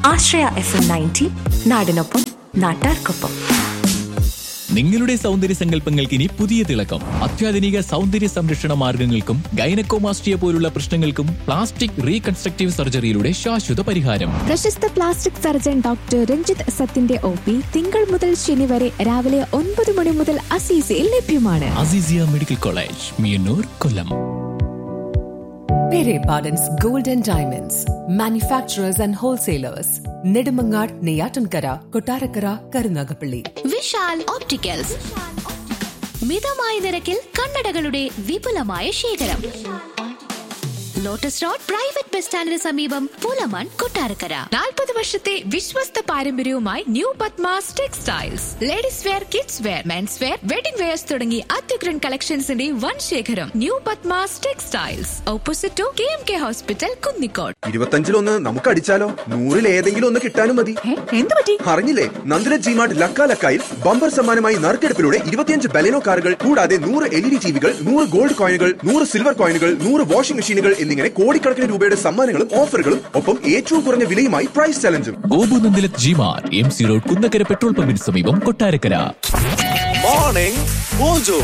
ആശ്രയ F M ninety നാടിനൊപ്പം നാട്ടാർക്കൊപ്പം നിങ്ങളുടെ സൗന്ദര്യ സങ്കല്പങ്ങൾക്ക് ഇനി പുതിയ തിളക്കം അത്യാധുനിക സൗന്ദര്യ സംരക്ഷണ മാർഗങ്ങൾക്കും ഗൈനക്കോമാസ്ട്രിയ പോലുള്ള പ്രശ്നങ്ങൾക്കും പ്ലാസ്റ്റിക് റീകൺസ്ട്രക്റ്റീവ് സർജറിയിലൂടെ ശാശ്വത പരിഹാരം പ്രശസ്ത പ്ലാസ്റ്റിക് സർജൻ ഡോക്ടർ രഞ്ജിത്ത് സത്തിന്റെ ഒ പി തിങ്കൾ മുതൽ ശനി വരെ രാവിലെ ഒൻപത് മണി മുതൽ അസീസയിൽ ലഭ്യമാണ് Azeezia medical college Meeyannoor Kollam Pere Pardon's Gold and Diamonds, manufacturers and wholesalers, Nedumangad, Neyatankara, Kotarakara, Karunagapalli. Vishal opticals മിതമായ നിരക്കിൽ കണ്ണടകളുടെ വിപുലമായ ശേഖരം ലോട്ടസ് റോഡ് പ്രൈവറ്റ് ബസ് സ്റ്റാൻഡിന് സമീപം പുലമൺ കൊട്ടാരക്കര നാൽപ്പത് വർഷത്തെ വിശ്വസ്ത പാരമ്പര്യവുമായി new Padmas textiles ladies wear kids wear mens wear wedding wears തുടങ്ങി അത്യുഗ്രൻ കളക്ഷൻസിന്റെ വൻ ശേഖരം new Padmas textiles opposite to K M K hospital Kunnicode ഇരുപത്തഞ്ചിലൊന്ന് നമുക്ക് അടിച്ചാലോ നൂറിൽ ഏതെങ്കിലും ഒന്ന് കിട്ടാനും മതി എന്ത് പറ്റി അറിഞ്ഞില്ലേ നന്ദിന ജിമാർട്ട് ലക്ക ലക്കായിൽ ബമ്പർ സമ്മാനമായി നറുക്കെടുപ്പിലൂടെ ഇരുപത്തിയഞ്ച് ബലെനോ കാറുകൾ കൂടാതെ നൂറ് എൽ ഇ ഡി ടിവികൾ നൂറ് ഗോൾഡ് കോയിനുകൾ നൂറ് സിൽവർ കോയിനുകൾ നൂറ് വാഷിംഗ് മെഷീനുകൾ എന്നിങ്ങനെ കോടിക്കണക്കിന് രൂപയുടെ സമ്മാനങ്ങളും ഓഫറുകളും ഒപ്പം ഏറ്റവും കുറഞ്ഞ വിലയുമായി പ്രൈസ് ചലഞ്ചും ഗോപുനന്ദിലത് ജിമാർ M C road Kunnakkara petrol പമ്പിന് സമീപം Kottarakkara morning Mojo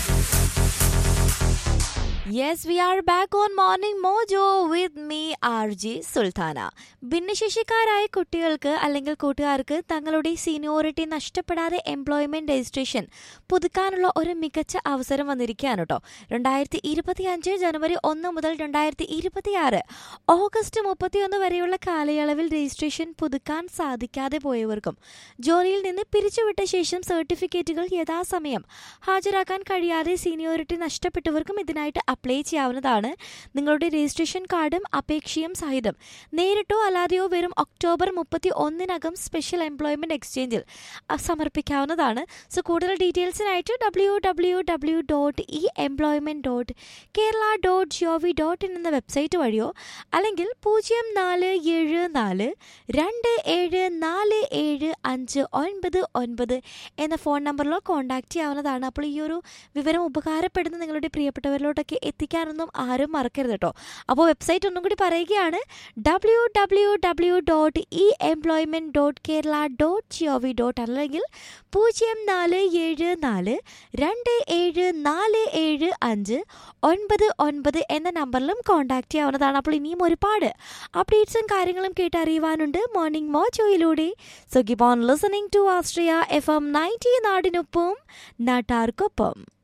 Yes, we are back on Morning Mojo with me, RJ Sultana ഭിന്നശേഷിക്കാരായ കുട്ടികൾക്ക് അല്ലെങ്കിൽ കൂട്ടുകാർക്ക് തങ്ങളുടെ സീനിയോറിറ്റി നഷ്ടപ്പെടാതെ എംപ്ലോയ്മെന്റ് രജിസ്ട്രേഷൻ പുതുക്കാനുള്ള ഒരു മികച്ച അവസരം വന്നിരിക്കുകയാണ് കേട്ടോ രണ്ടായിരത്തി ഇരുപത്തി അഞ്ച് ജനുവരി ഒന്ന് മുതൽ രണ്ടായിരത്തി ഇരുപത്തിയാറ് ഓഗസ്റ്റ് മുപ്പത്തിയൊന്ന് വരെയുള്ള കാലയളവിൽ രജിസ്ട്രേഷൻ പുതുക്കാൻ സാധിക്കാതെ പോയവർക്കും ജോലിയിൽ നിന്ന് പിരിച്ചുവിട്ട ശേഷം സർട്ടിഫിക്കറ്റുകൾ യഥാസമയം ഹാജരാക്കാൻ കഴിയാതെ സീനിയോറിറ്റി നഷ്ടപ്പെട്ടവർക്കും ഇതിനായിട്ട് അപ്ലൈ ചെയ്യാവുന്നതാണ് നിങ്ങളുടെ രജിസ്ട്രേഷൻ കാർഡും അപേക്ഷയും സഹിതം നേരിട്ടോ അല്ലാതെയോ വെറും ഒക്ടോബർ മുപ്പത്തി ഒന്നിനകം സ്പെഷ്യൽ എംപ്ലോയ്മെന്റ് എക്സ്ചേഞ്ചിൽ അ, സമർപ്പിക്കാവുന്നതാണ് സോ കൂടുതൽ ഡീറ്റെയിൽസിനായിട്ട് W W W dot E employment dot Kerala dot G O V dot in എന്ന വെബ്സൈറ്റ് വഴിയോ അല്ലെങ്കിൽ പൂജ്യം നാല് ഏഴ് നാല് രണ്ട് ഏഴ് നാല് ഏഴ് അഞ്ച് ഒൻപത് ഒൻപത് എന്ന ഫോൺ നമ്പറിലോ കോൺടാക്ട് ചെയ്യാവുന്നതാണ് അപ്പോൾ ഈ ഒരു വിവരം ഉപകാരപ്പെടുന്ന നിങ്ങളുടെ പ്രിയപ്പെട്ടവരിലോട്ടൊക്കെ എത്തിക്കാനൊന്നും ആരും മറക്കരുത് കേട്ടോ അപ്പോൾ വെബ്സൈറ്റ് ഒന്നും കൂടി പറയുകയാണ് W W W dot E employment dot Kerala dot G O V dot അല്ലെങ്കിൽ പൂജ്യം നാല് ഏഴ് നാല് രണ്ട് ഏഴ് നാല് ഏഴ് അഞ്ച് ഒൻപത് ഒൻപത് എന്ന നമ്പറിലും കോൺടാക്ട് ചെയ്യാവുന്നതാണ് അപ്പോൾ ഇനിയും ഒരുപാട് അപ്ഡേറ്റ്സും കാര്യങ്ങളും കേട്ടറിയുവാനുണ്ട് മോർണിംഗ് മോജോയിലൂടെ so give on listening to ആസ്ട്രിയ എഫ് എം നയൻറ്റി നാടിനൊപ്പം നാട്ടാർക്കൊപ്പം